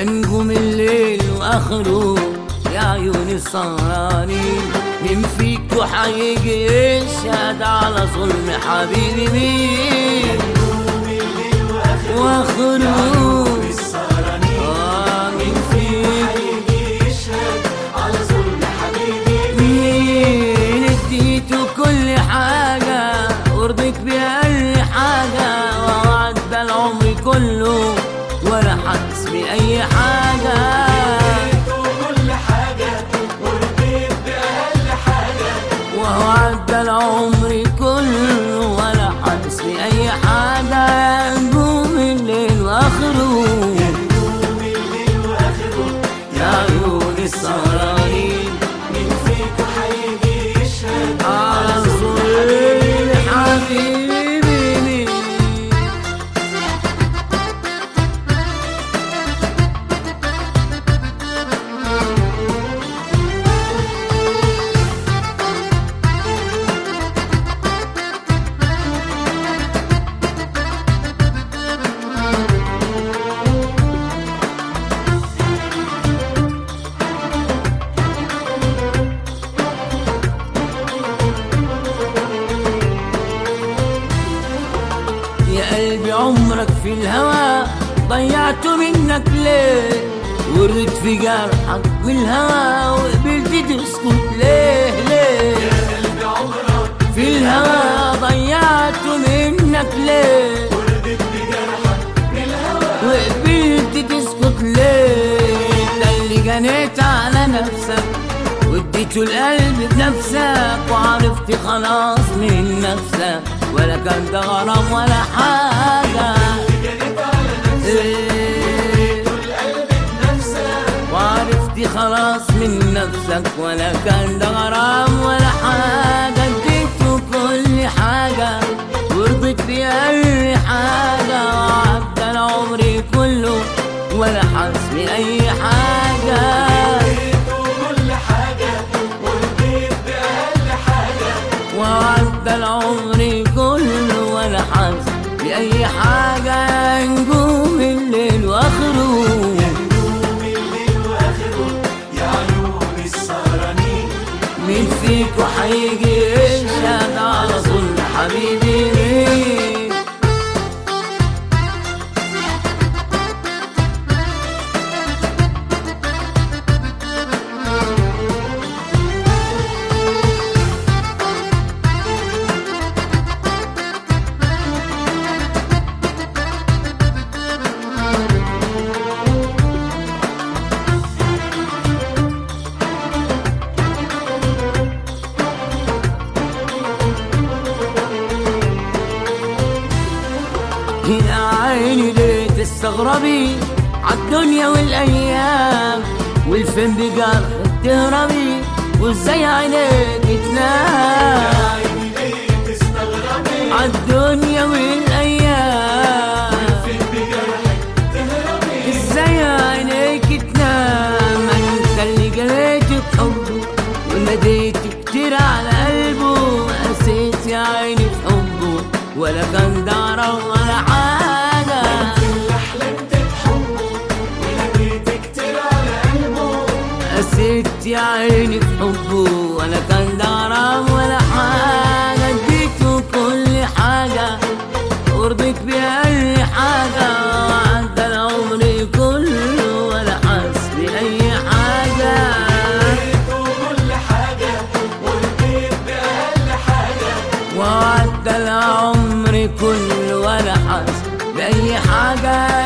نجوم الليل واخره يا عيون السهرانين مين فيكو هيجي يشهد على ظلم حبيبي مين واخره آه مين فيكو مين اديته كل حاجة ورضيت بأقل حاجة ووعد العمر كله ولا حدث بأي حاجة وهو عدى العمر كله ولا حدث بأي حاجة نجوم الليل وآخره يا عيون السهرانين على صليب حبيبي مين يا قلبي عمرك في الهوى ضيعته منك ليه ورد في جرحك بالهوى وقبلت تسكت ليه ليه في الهوى ضيعته منك ليه وقبلت تسكت ليه انت اللي جنيت على نفسك واديته القلب بنفسك وعرفت خلاص من نفسك ولا كان ده غرام ولا حاجة إيه. وعرفت خلاص من نفسك ولا كان ده غرام ولا حاجة اديته كل حاجة ورضيت بأي حاجة وعدى العمر كله ولا حس بأي حاجة وعدى العمر كله ولا حس بأي حاجة نجوم الليل وآخره مين فيكو هيجي يشهد على ظلم حبيبي مين يا عيني ليه تستغربي عالدنيا والايام والفين بجرح تهربي وازاي عينيك تنام عالدنيا والايام ازاي عينيك تنام ما انت اللي جريت بحبه وناديت كتير على قلبه قسيت يا عيني في حبه ولا كان دارة ولا حاجة قسيت يا عيني في حبه ولا كان دارة ولا حاجة اديته كل حاجة ورضيت بأي حاجة وعدى العمر كله ولا حس بأي حاجة وعدى العمر كله ولا حس بأي حاجة